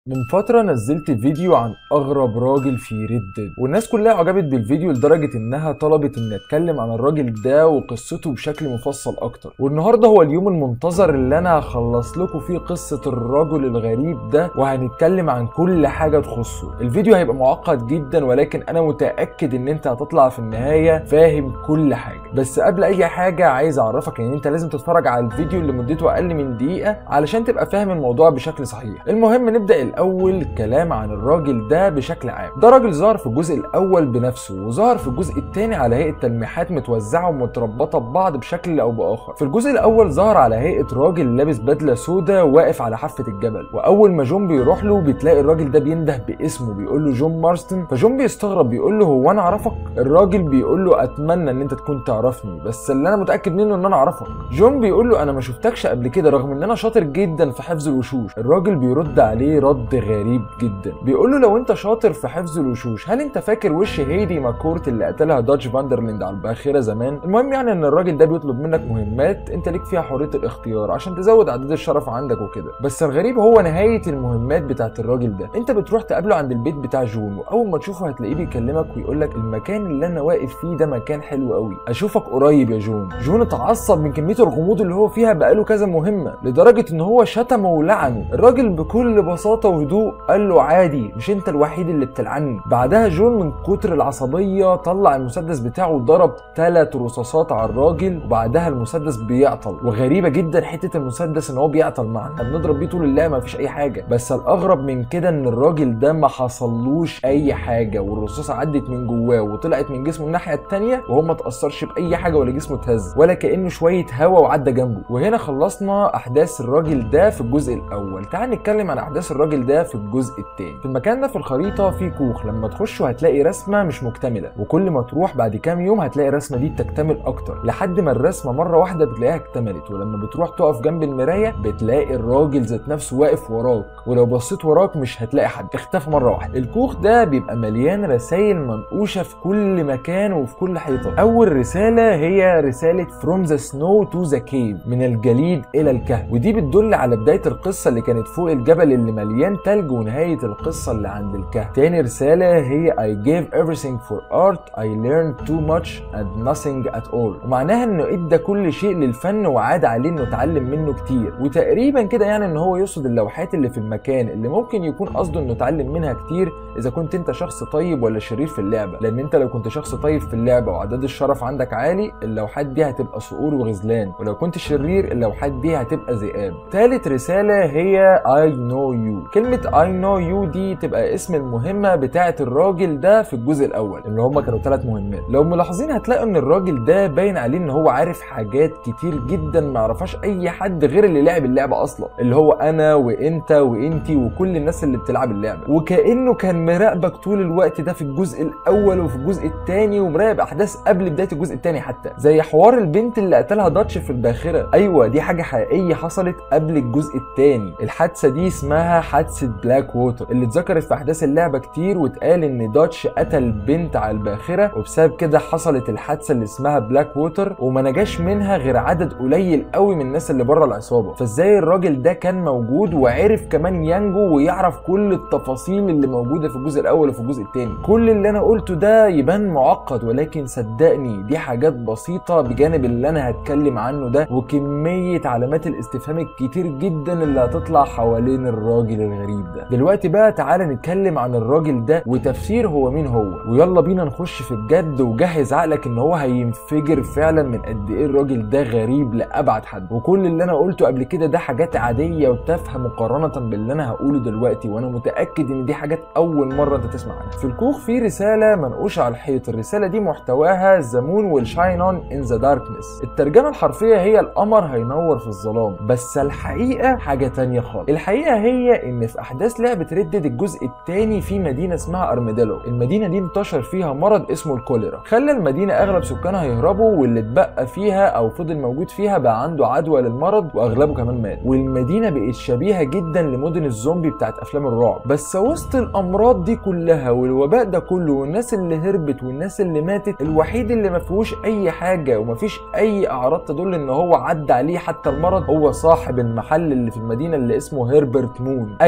من فترة نزلت فيديو عن أغرب راجل في ريد ديد والناس كلها عجبت بالفيديو لدرجة إنها طلبت إني أتكلم عن الراجل ده وقصته بشكل مفصل أكتر والنهاردة هو اليوم المنتظر اللي أنا هخلص لكم فيه قصة الرجل الغريب ده وهنتكلم عن كل حاجة تخصه الفيديو هيبقى معقد جدا ولكن أنا متأكد إن أنت هتطلع في النهاية فاهم كل حاجة بس قبل أي حاجة عايز أعرفك إن أنت لازم تتفرج على الفيديو اللي مدته أقل من دقيقة علشان تبقى فاهم الموضوع بشكل صحيح المهم نبدأ الاول الكلام عن الراجل ده بشكل عام ده راجل ظهر في الجزء الاول بنفسه وظهر في الجزء الثاني على هيئه تلميحات متوزعه ومتربطه ببعض بشكل او باخر في الجزء الاول ظهر على هيئه راجل لابس بدله سوداء واقف على حافه الجبل واول ما جون بيروح له بتلاقي الراجل ده بينده باسمه بيقول له جون مارستن فجون بيستغرب بيقول له هو انا اعرفك الراجل بيقول له اتمنى ان انت تكون تعرفني بس اللي انا متاكد منه ان انا اعرفك جون بيقول له انا ما شفتكش قبل كده رغم ان انا شاطر جدا في حفظ الوشوش الراجل بيرد عليه رد غريب جدا بيقول له لو انت شاطر في حفظ الوشوش هل انت فاكر وش هيدي ماكورت اللي قتلها داج فاندرلند على الباخره زمان المهم يعني ان الراجل ده بيطلب منك مهمات انت ليك فيها حريه الاختيار عشان تزود عدد الشرف عندك وكده بس الغريب هو نهايه المهمات بتاعت الراجل ده انت بتروح تقابله عند البيت بتاع جون واول ما تشوفه هتلاقيه بيكلمك ويقول لك المكان اللي انا واقف فيه ده مكان حلو قوي اشوفك قريب يا جون جون اتعصب من كميه الغموض اللي هو فيها بقاله كذا مهمه لدرجه ان هو شتمه ولعنه الراجل بكل بساطه وهدوء قال له عادي مش انت الوحيد اللي بتلعني بعدها جون من كتر العصبيه طلع المسدس بتاعه وضرب ثلاث رصاصات على الراجل وبعدها المسدس بيعطل وغريبه جدا حته المسدس ان هو بيعطل معنا احنا بنضرب بيه طول اللعبه مفيش اي حاجه بس الاغرب من كده ان الراجل ده ما حصلوش اي حاجه والرصاصه عدت من جواه وطلعت من جسمه الناحيه الثانيه وهو ما تاثرش باي حاجه ولا جسمه اتهز ولا كانه شويه هوا وعدى جنبه وهنا خلصنا احداث الراجل ده في الجزء الاول تعال نتكلم عن احداث الراجل ده في الجزء الثاني في المكان ده في الخريطه في كوخ لما تخشه هتلاقي رسمه مش مكتمله وكل ما تروح بعد كام يوم هتلاقي الرسمه دي بتكتمل اكتر لحد ما الرسمه مره واحده بتلاقيها اكتملت ولما بتروح تقف جنب المرايه بتلاقي الراجل ذات نفسه واقف وراك ولو بصيت وراك مش هتلاقي حد اختفى مره واحده الكوخ ده بيبقى مليان رسائل منقوشه في كل مكان وفي كل حيطه اول رساله هي رساله from the snow to the cave من الجليد الى الكهف ودي بتدل على بدايه القصه اللي كانت فوق الجبل اللي مليان تلج ونهايه القصه اللي عند الكهف تاني رساله هي I gave everything for art I learned too much and nothing at all ومعناها انه ادى كل شيء للفن وعاد عليه انه اتعلم منه كتير وتقريبا كده يعني ان هو يقصد اللوحات اللي في المكان اللي ممكن يكون قصده انه اتعلم منها كتير اذا كنت انت شخص طيب ولا شرير في اللعبه لان انت لو كنت شخص طيب في اللعبه وعدد الشرف عندك عالي اللوحات دي هتبقى صقور وغزلان ولو كنت شرير اللوحات دي هتبقى ذئاب تالت رساله هي I know you كلمه I know you دي تبقى اسم المهمه بتاعه الراجل ده في الجزء الاول اللي هم كانوا ثلاث مهمات لو ملاحظين هتلاقوا ان الراجل ده باين عليه ان هو عارف حاجات كتير جدا ما يعرفهاش اي حد غير اللي لعب اللعبه اصلا اللي هو انا وانت وانتي وكل الناس اللي بتلعب اللعبه وكانه كان مراقبك طول الوقت ده في الجزء الاول وفي الجزء الثاني ومراقب احداث قبل بدايه الجزء الثاني حتى زي حوار البنت اللي قتلها داتش في الباخره ايوه دي حاجه حقيقيه حصلت قبل الجزء الثاني الحادثه دي اسمها حادثه بلاك ووتر اللي اتذكرت في احداث اللعبه كتير واتقال ان داتش قتل بنت على الباخره وبسبب كده حصلت الحادثه اللي اسمها بلاك ووتر وما نجاش منها غير عدد قليل قوي من الناس اللي بره العصابه فازاي الراجل ده كان موجود وعرف كمان ينجو ويعرف كل التفاصيل اللي موجوده في الجزء الاول وفي الجزء الثاني كل اللي انا قلته ده يبان معقد ولكن صدقني دي حاجات بسيطه بجانب اللي انا هتكلم عنه ده وكميه علامات الاستفهام الكتير جدا اللي هتطلع حوالين الراجل الغريب ده دلوقتي بقى تعالى نتكلم عن الراجل ده وتفسير هو مين هو ويلا بينا نخش في الجد وجهز عقلك ان هو هينفجر فعلا من قد ايه الراجل ده غريب لابعد حد وكل اللي انا قلته قبل كده ده حاجات عاديه وتافهه مقارنه باللي انا هقوله دلوقتي وانا متاكد ان دي حاجات اول مره انت تسمع عنها في الكوخ في رساله منقوشه على الحيط الرساله دي محتواها ذا مون ويل شاين اون ان ذا داركنس الترجمه الحرفيه هي القمر هينور في الظلام بس الحقيقه حاجه تانية خالص الحقيقه هي ان في احداث لعبه ردد الجزء الثاني في مدينه اسمها ارميديلو المدينه دي انتشر فيها مرض اسمه الكوليرا خلى المدينه اغلب سكانها يهربوا واللي اتبقى فيها او فضل موجود فيها بقى عنده عدوى للمرض واغلبه كمان مات والمدينه بقت شبيهه جدا لمدن الزومبي بتاعت افلام الرعب بس وسط الامراض دي كلها والوباء ده كله والناس اللي هربت والناس اللي ماتت الوحيد اللي ما فيهوش اي حاجه وما فيش اي اعراض تدل ان هو عدى عليه حتى المرض هو صاحب المحل اللي في المدينه اللي اسمه هيربرت مون ايوه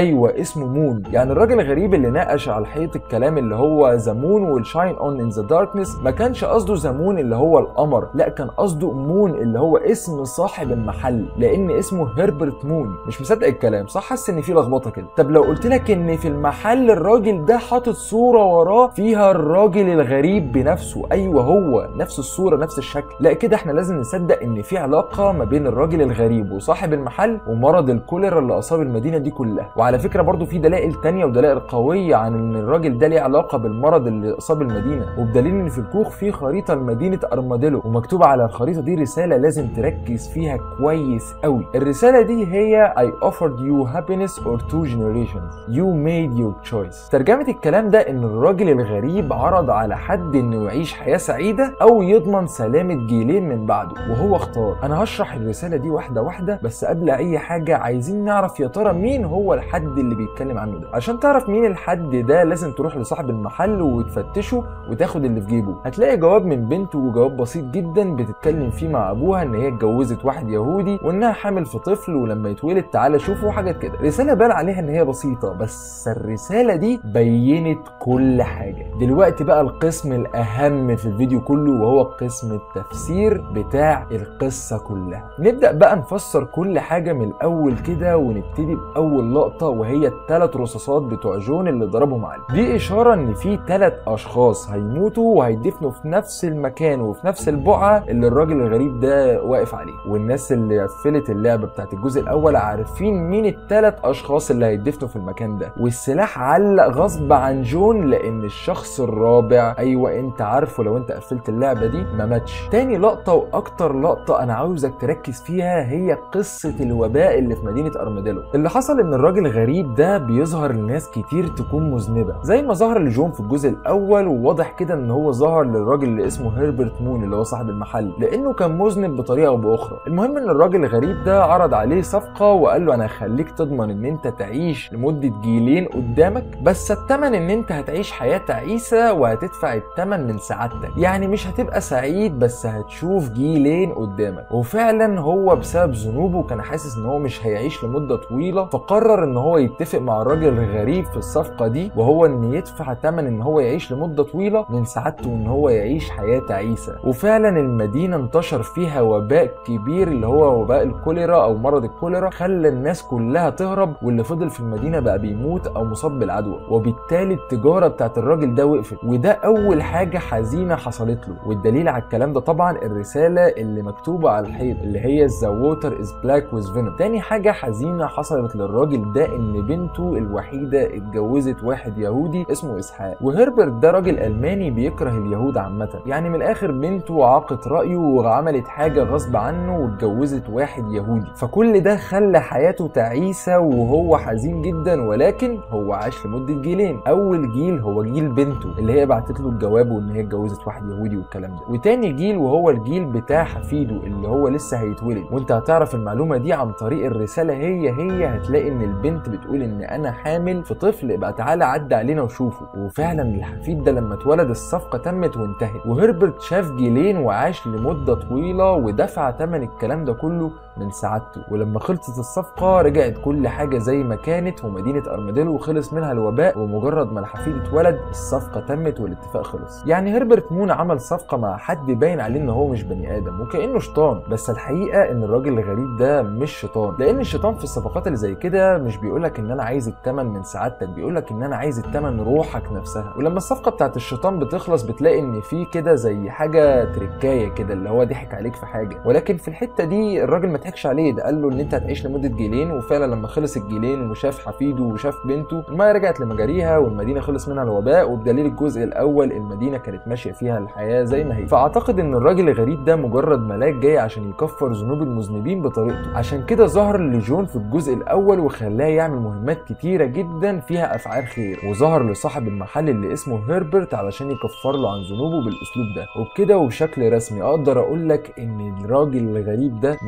ايوه اسمه مون يعني الراجل الغريب اللي ناقش على الحيط الكلام اللي هو ذا مون ويل شاين اون ان ذا داركنس ما كانش قصده ذا مون اللي هو القمر لا كان قصده مون اللي هو اسم صاحب المحل لان اسمه هربرت مون مش مصدق الكلام صح حاسس ان في لخبطه كده طب لو قلت لك ان في المحل الراجل ده حاطط صوره وراه فيها الراجل الغريب بنفسه ايوه هو نفس الصوره نفس الشكل لا كده احنا لازم نصدق ان في علاقه ما بين الراجل الغريب وصاحب المحل ومرض الكوليرا اللي اصاب المدينه دي كلها وعلى فكره برضو في دلائل تانية ودلائل قويه عن ان الراجل ده ليه علاقه بالمرض اللي اصاب المدينه وبدليل ان في الكوخ في خريطه لمدينه ارماديلو ومكتوب على الخريطه دي رساله لازم تركز فيها كويس قوي الرساله دي هي I offered you happiness or two generations you made your choice ترجمه الكلام ده ان الراجل الغريب عرض على حد انه يعيش حياه سعيده او يضمن سلامه جيلين من بعده وهو اختار انا هشرح الرساله دي واحده واحده بس قبل اي حاجه عايزين نعرف يا ترى مين هو الحد اللي بيتكلم عنه ده عشان تعرف مين الحد ده لازم تروح لصاحب المحل وتفتشه وتاخد اللي في جيبه هتلاقي جواب من بنته وجواب بسيط جدا بتتكلم فيه مع ابوها ان هي اتجوزت واحد يهودي وانها حامل في طفل ولما يتولد تعالى شوفه وحاجات كده رساله بان عليها ان هي بسيطه بس الرساله دي بينت كل حاجه دلوقتي بقى القسم الاهم في الفيديو كله وهو قسم التفسير بتاع القصه كلها نبدا بقى نفسر كل حاجه من الاول كده ونبتدي باول لقطه وهي الثلاث رصاصات بتوع جون اللي ضربهم عليه دي اشاره ان في ثلاث اشخاص هيموتوا وهيدفنوا في نفس المكان وفي نفس البقعه اللي الراجل الغريب ده واقف عليه والناس اللي قفلت اللعبه بتاعت الجزء الاول عارفين مين الثلاث اشخاص اللي هيدفنوا في المكان ده والسلاح علق غصب عن جون لان الشخص الرابع ايوه انت عارفه لو انت قفلت اللعبه دي ما ماتش تاني لقطه واكتر لقطه انا عاوزك تركز فيها هي قصه الوباء اللي في مدينه ارماديلو اللي حصل ان الراجل الغريب ده بيظهر لناس كتير تكون مذنبه زي ما ظهر لجون في الجزء الاول وواضح كده ان هو ظهر للراجل اللي اسمه هربرت مون اللي هو صاحب المحل لانه كان مذنب بطريقه او باخرى المهم ان الراجل الغريب ده عرض عليه صفقه وقال له انا هخليك تضمن ان انت تعيش لمده جيلين قدامك بس الثمن ان انت هتعيش حياه تعيسه وهتدفع الثمن من سعادتك يعني مش هتبقى سعيد بس هتشوف جيلين قدامك وفعلا هو بسبب ذنوبه كان حاسس ان هو مش هيعيش لمده طويله فقرر ان هو يتفق مع الراجل الغريب في الصفقه دي وهو ان يدفع ثمن ان هو يعيش لمده طويله من سعادته ان هو يعيش حياه تعيسه وفعلا المدينه انتشر فيها وباء كبير اللي هو وباء الكوليرا او مرض الكوليرا خلى الناس كلها تهرب واللي فضل في المدينه بقى بيموت او مصاب بالعدوى وبالتالي التجاره بتاعت الراجل ده وقفت وده اول حاجه حزينه حصلت له والدليل على الكلام ده طبعا الرساله اللي مكتوبه على الحيط اللي هي ذا ووتر از بلاك ويز فينوم تاني حاجه حزينه حصلت للراجل ده ان بنته الوحيده اتجوزت واحد يهودي اسمه اسحاق وهربرت ده راجل الماني بيكره اليهود عامه يعني من الاخر بنته عاقت رايه وعملت حاجه غصب عنه واتجوزت واحد يهودي فكل ده خلى حياته تعيسه وهو حزين جدا ولكن هو عاش لمده جيلين اول جيل هو جيل بنته اللي هي بعتت له الجواب وان هي اتجوزت واحد يهودي والكلام ده وتاني جيل وهو الجيل بتاع حفيده اللي هو لسه هيتولد وانت هتعرف المعلومه دي عن طريق الرساله هي هي هتلاقي ان البنت بتقول ان انا حامل في طفل يبقى تعالى عدى علينا وشوفه وفعلا الحفيد ده لما اتولد الصفقه تمت وانتهت وهربرت شاف جيلين وعاش لمده طويله ودفع ثمن الكلام ده كله من سعادته ولما خلصت الصفقه رجعت كل حاجه زي ما كانت ومدينه ارماديلو خلص منها الوباء ومجرد ما الحفيد اتولد الصفقه تمت والاتفاق خلص يعني هربرت مون عمل صفقه مع حد باين عليه ان هو مش بني ادم وكانه شيطان بس الحقيقه ان الراجل الغريب ده مش شيطان لان الشيطان في الصفقات اللي زي كده مش بيقولك ان انا عايز الثمن من سعادتك بيقولك ان انا عايز الثمن روحك نفسها ولما الصفقه بتاعت الشيطان بتخلص بتلاقي ان في كده زي حاجه تركايه كده اللي هو ضحك عليك في حاجه ولكن في الحته دي الراجل ما ضحكش عليه ده قال له ان انت هتعيش لمده جيلين وفعلا لما خلص الجيلين وشاف حفيده وشاف بنته المايه رجعت لمجاريها والمدينه خلص منها الوباء وبدليل الجزء الاول المدينه كانت ماشيه فيها الحياه زي ما هي فاعتقد ان الراجل الغريب ده مجرد ملاك جاي عشان يكفر ذنوب المذنبين بطريقته عشان كده ظهر لجون في الجزء الاول وخلاه يعمل مهمات كتيره جدا فيها افعال خير وظهر لصاحب المحل اللي اسمه هربرت علشان يكفر له عن ذنوبه بالاسلوب ده وبكده وبشكل رسمي اقدر اقول لك ان الراجل الغريب ده مش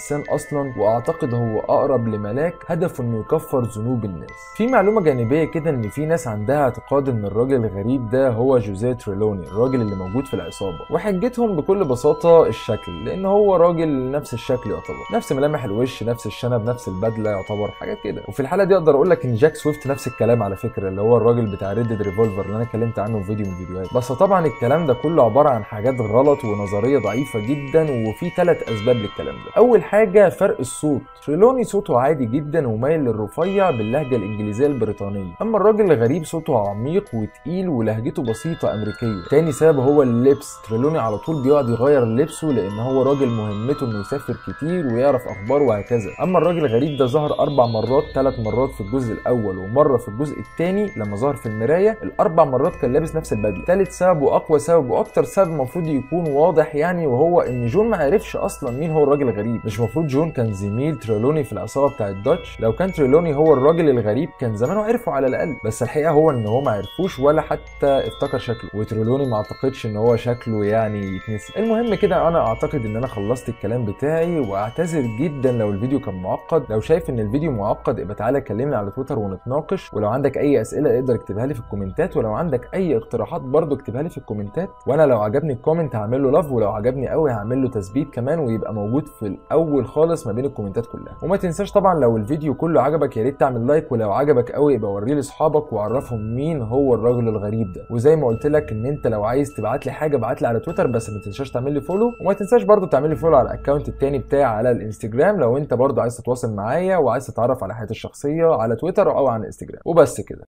انسان اصلا واعتقد هو اقرب لملاك هدفه انه يكفر ذنوب الناس في معلومه جانبيه كده ان في ناس عندها اعتقاد ان الراجل الغريب ده هو جوزيه تريلوني الراجل اللي موجود في العصابه وحجتهم بكل بساطه الشكل لان هو راجل نفس الشكل يعتبر نفس ملامح الوش نفس الشنب نفس البدله يعتبر حاجات كده وفي الحاله دي اقدر اقول لك ان جاك سويفت نفس الكلام على فكره اللي هو الراجل بتاع ريد ريفولفر اللي انا اتكلمت عنه في فيديو من الفيديوهات بس طبعا الكلام ده كله عباره عن حاجات غلط ونظريه ضعيفه جدا وفي ثلاث اسباب للكلام ده اول حاجه فرق الصوت تريلوني صوته عادي جدا ومايل للرفيع باللهجه الانجليزيه البريطانيه اما الراجل الغريب صوته عميق وتقيل ولهجته بسيطه امريكيه تاني سبب هو اللبس تريلوني على طول بيقعد يغير لبسه لان هو راجل مهمته انه يسافر كتير ويعرف اخبار وهكذا اما الراجل الغريب ده ظهر اربع مرات ثلاث مرات في الجزء الاول ومره في الجزء الثاني لما ظهر في المرايه الاربع مرات كان لابس نفس البدله ثالث سبب واقوى سبب واكتر سبب المفروض يكون واضح يعني وهو ان جون ما عرفش اصلا مين هو الراجل الغريب مش المفروض جون كان زميل تريلوني في العصابه بتاع الداتش لو كان تريلوني هو الراجل الغريب كان زمانه عرفه على الاقل بس الحقيقه هو ان هو ما عرفوش ولا حتى افتكر شكله وتريلوني ما اعتقدش ان هو شكله يعني يتنسي المهم كده انا اعتقد ان انا خلصت الكلام بتاعي واعتذر جدا لو الفيديو كان معقد لو شايف ان الفيديو معقد يبقى تعالى كلمني على تويتر ونتناقش ولو عندك اي اسئله اقدر اكتبها لي في الكومنتات ولو عندك اي اقتراحات برضو اكتبها لي في الكومنتات وانا لو عجبني الكومنت هعمل له لاف ولو عجبني قوي هعمل له تثبيت كمان ويبقى موجود في الاول خالص ما بين الكومنتات كلها وما تنساش طبعا لو الفيديو كله عجبك يا ريت تعمل لايك ولو عجبك قوي يبقى وريه لاصحابك وعرفهم مين هو الراجل الغريب ده وزي ما قلت لك ان انت لو عايز تبعت لي حاجه ابعت لي على تويتر بس ما تنساش تعمل لي فولو وما تنساش برضو تعمل لي فولو على الاكونت التاني بتاعي على الانستجرام لو انت برضو عايز تتواصل معايا وعايز تتعرف على حياتي الشخصيه على تويتر او على الانستجرام وبس كده